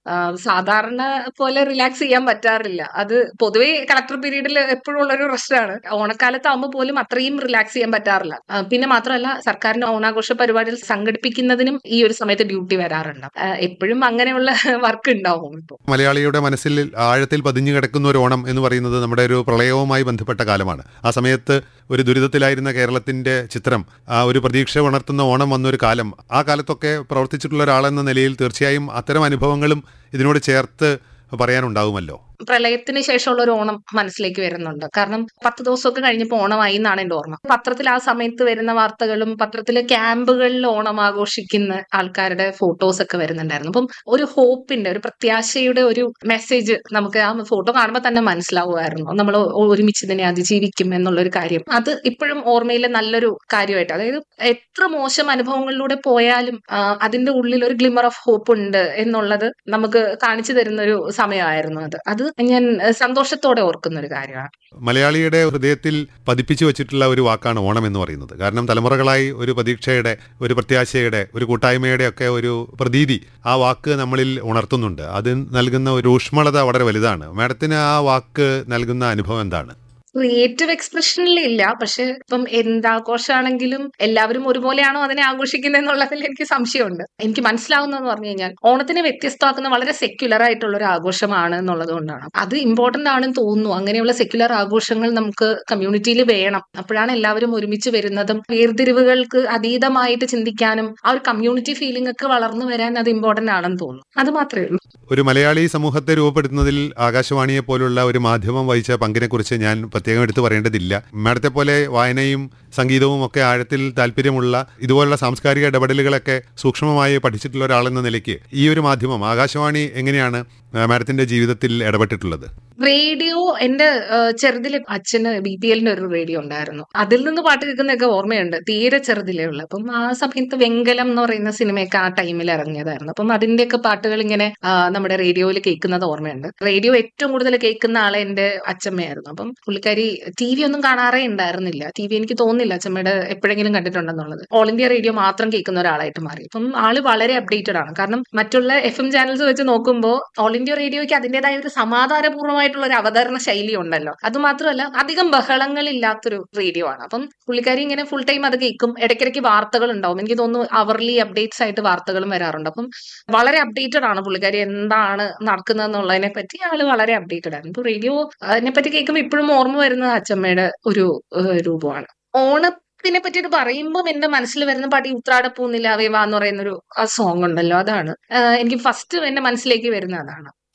ആ, സാധാരണ പോലെ റിലാക്സ് ചെയ്യാൻ പറ്റാറില്ല അത് പൊതുവേ കളക്ടർ പീരീഡിൽ എപ്പോഴും ഉള്ളൊരു പ്രശ്നമാണ് ഓണക്കാലത്താവുമ്പോൾ പോലും അത്രയും റിലാക്സ് ചെയ്യാൻ പറ്റാറില്ല ആ, പിന്നെ മാത്രമല്ല സർക്കാരിന്റെ ഓണാഘോഷ പരിപാടികൾ സംഘടിപ്പിക്കുന്നതിനും ഈ ഒരു സമയത്ത് ഡ്യൂട്ടി വരാറുണ്ട് ആ, എപ്പോഴും അങ്ങനെയുള്ള വർക്ക് ഉണ്ടാവും ഇപ്പോൾ മലയാളിയുടെ മനസ്സിൽ ആഴത്തിൽ പതിഞ്ഞു കിടക്കുന്ന ഒരു ഓണം എന്ന് പറയുന്നത് നമ്മുടെ ഒരു പ്രളയവുമായി ബന്ധപ്പെട്ട കാലമാണ് ആ സമയത്ത് ഒരു ദുരിതത്തിലായിരുന്ന കേരളത്തിന്റെ ചിത്രം ആ ഒരു പ്രതീക്ഷ ഉണർത്തുന്ന ഓണം വന്നൊരു കാലം ആ കാലത്തൊക്കെ പ്രവർത്തിച്ചിട്ടുള്ള ഒരാളെന്ന നിലയിൽ തീർച്ചയായും അത്തരം അനുഭവങ്ങളും ഇതിനോട് ചേർത്ത് പറയാനുണ്ടാവുമല്ലോ പ്രളയത്തിന് ശേഷമുള്ള ഒരു ഓണം മനസ്സിലേക്ക് വരുന്നുണ്ട് കാരണം പത്ത് ദിവസമൊക്കെ കഴിഞ്ഞപ്പോൾ ഓണമായി എന്നാണ് എന്റെ ഓർമ്മ പത്രത്തിൽ ആ സമയത്ത് വരുന്ന വാർത്തകളും പത്രത്തിലെ ക്യാമ്പുകളിൽ ഓണം ആഘോഷിക്കുന്ന ആൾക്കാരുടെ ഫോട്ടോസ് ഒക്കെ വരുന്നുണ്ടായിരുന്നു അപ്പം ഒരു ഹോപ്പിന്റെ ഒരു പ്രത്യാശയുടെ ഒരു മെസ്സേജ് നമുക്ക് ആ ഫോട്ടോ കാണുമ്പോൾ തന്നെ മനസ്സിലാവുമായിരുന്നു നമ്മൾ ഒരുമിച്ച് ഇതിനെ അതിജീവിക്കും എന്നുള്ളൊരു കാര്യം അത് ഇപ്പോഴും ഓർമ്മയിലെ നല്ലൊരു കാര്യമായിട്ട് അതായത് എത്ര മോശം അനുഭവങ്ങളിലൂടെ പോയാലും ആ, അതിന്റെ ഉള്ളിൽ ഒരു ഗ്ലിമർ ഓഫ് ഹോപ്പ് ഉണ്ട് എന്നുള്ളത് നമുക്ക് കാണിച്ചു തരുന്ന ഒരു സമയമായിരുന്നു അത് അത് ഞാൻ ഏഹ്, സന്തോഷത്തോടെ ഓർക്കുന്ന ഒരു കാര്യമാണ് മലയാളിയുടെ ഹൃദയത്തിൽ പതിപ്പിച്ചു വെച്ചിട്ടുള്ള ഒരു വാക്കാണ് ഓണം എന്ന് പറയുന്നത് കാരണം തലമുറകളായി ഒരു പ്രതീക്ഷയുടെ ഒരു പ്രത്യാശയുടെ ഒരു കൂട്ടായ്മയുടെ ഒക്കെ ഒരു പ്രതീതി ആ വാക്ക് നമ്മളിൽ ഉണർത്തുന്നുണ്ട് അത് നൽകുന്ന ഒരു ഊഷ്മളത വളരെ വലുതാണ് മാഡത്തിന് ആ വാക്ക് നൽകുന്ന അനുഭവം എന്താണ് ക്രിയേറ്റീവ് എക്സ്പ്രഷനിൽ ഇല്ല പക്ഷെ ഇപ്പം എന്താഘോഷമാണെങ്കിലും എല്ലാവരും ഒരുപോലെയാണോ അതിനെ ആഘോഷിക്കുന്നത് എന്നുള്ളതിൽ എനിക്ക് സംശയമുണ്ട് എനിക്ക് മനസ്സിലാവുന്നതെന്ന് പറഞ്ഞു കഴിഞ്ഞാൽ ഓണത്തിനെ വ്യത്യസ്തമാക്കുന്ന വളരെ സെക്യുലർ ആയിട്ടുള്ള ഒരു ആഘോഷമാണ് എന്നുള്ളത് കൊണ്ടാണ് അത് ഇമ്പോർട്ടന്റ് ആണെന്ന് തോന്നുന്നു അങ്ങനെയുള്ള സെക്യുലർ ആഘോഷങ്ങൾ നമുക്ക് കമ്മ്യൂണിറ്റിയിൽ വേണം അപ്പോഴാണ് എല്ലാവരും ഒരുമിച്ച് വരുന്നതും വേർതിരിവുകൾക്ക് അതീതമായിട്ട് ചിന്തിക്കാനും ആ ഒരു കമ്മ്യൂണിറ്റി ഫീലിംഗ് ഒക്കെ വളർന്നു വരാൻ അത് ഇമ്പോർട്ടന്റ് ആണെന്ന് തോന്നുന്നു അത് മാത്രമേ ഉള്ളൂ ഒരു മലയാളി സമൂഹത്തെ രൂപപ്പെടുത്തുന്നതിൽ ആകാശവാണിയെ പോലുള്ള ഒരു മാധ്യമം വഹിച്ച പങ്കിനെക്കുറിച്ച് ഞാൻ പ്രത്യേകം എടുത്തു പറയേണ്ടതില്ല മാഡത്തെ പോലെ വായനയും സംഗീതവും ഒക്കെ ആഴത്തിൽ താല്പര്യമുള്ള ഇതുപോലുള്ള സാംസ്കാരിക ഇടപെടലുകളൊക്കെ സൂക്ഷ്മമായി പഠിച്ചിട്ടുള്ള ഒരാളെന്ന നിലയ്ക്ക് ഈ ഒരു മാധ്യമം ആകാശവാണി എങ്ങനെയാണ് ആ, മാഡത്തിന്റെ ജീവിതത്തിൽ ഇടപെട്ടിട്ടുള്ളത് റേഡിയോ എന്റെ ഏഹ്, ചെറുതില് അച്ഛന് ബി പി എല്ലിന്റെ ഒരു റേഡിയോ ഉണ്ടായിരുന്നു അതിൽ നിന്ന് പാട്ട് കേൾക്കുന്നതൊക്കെ ഓർമ്മയുണ്ട് തീരെ ചെറുതിലേ ഉള്ളു അപ്പം ആ സമയത്ത് വെങ്കലം എന്ന് പറയുന്ന സിനിമയൊക്കെ ആ ടൈമിൽ ഇറങ്ങിയതായിരുന്നു അപ്പം അതിന്റെയൊക്കെ പാട്ടുകൾ ഇങ്ങനെ ആ, നമ്മുടെ റേഡിയോയിൽ കേൾക്കുന്നത് ഓർമ്മയുണ്ട് റേഡിയോ ഏറ്റവും കൂടുതൽ കേൾക്കുന്ന ആളെ എന്റെ അച്ഛമ്മയായിരുന്നു അപ്പം പുള്ളിക്കാരി ടി വി ഒന്നും കാണാറേ ഉണ്ടായിരുന്നില്ല ടി വി എനിക്ക് തോന്നുന്നില്ല അച്ഛമ്മയുടെ എപ്പോഴെങ്കിലും കണ്ടിട്ടുണ്ടെന്നുള്ളത് ഓൾ ഇന്ത്യ റേഡിയോ മാത്രം കേൾക്കുന്ന ഒരാളായിട്ട് മാറി അപ്പം ആള് വളരെ അപ്ഡേറ്റഡ് ആണ് കാരണം മറ്റുള്ള എഫ് എം ചാനൽസ് വെച്ച് നോക്കുമ്പോൾ ഓൾ ഇന്ത്യ റേഡിയോയ്ക്ക് അതിന്റേതായ ഒരു സമാധാനപൂർവ്വമായിട്ടുള്ള ഒരു അവതരണ ശൈലി ഉണ്ടല്ലോ അത് മാത്രമല്ല അധികം ബഹളങ്ങളില്ലാത്തൊരു റേഡിയോ ആണ് അപ്പം പുള്ളിക്കാരി ഇങ്ങനെ ഫുൾ ടൈം അത് കേൾക്കും ഇടയ്ക്കിടയ്ക്ക് വാർത്തകൾ ഉണ്ടാവും എനിക്ക് തോന്നുന്നു അവർലി അപ്ഡേറ്റ്സ് ആയിട്ട് വാർത്തകളും വരാറുണ്ട് അപ്പം വളരെ അപ്ഡേറ്റഡ് ആണ് പുള്ളിക്കാരി എന്താണ് നടക്കുന്നതെന്നുള്ളതിനെ പറ്റി ആള് വളരെ അപ്ഡേറ്റഡ് ആണ് ഇപ്പൊ റേഡിയോ അതിനെ പറ്റി കേൾക്കുമ്പോൾ ഇപ്പോഴും ഓർമ്മ വരുന്നത് അച്ചമ്മയുടെ ഒരു ഏഹ്, രൂപമാണ് ഓണത്തിനെ പറ്റിയിട്ട് പറയുമ്പോൾ എന്റെ മനസ്സിൽ വരുന്ന പാട്ട് ഈ ഉത്രാടപ്പൂന്നിലാവേ വാ എന്ന് പറയുന്ന ഒരു ആ സോങ് ഉണ്ടല്ലോ അതാണ് ഏഹ്, എനിക്ക് ഫസ്റ്റ് എന്റെ മനസ്സിലേക്ക് വരുന്ന അതാണ്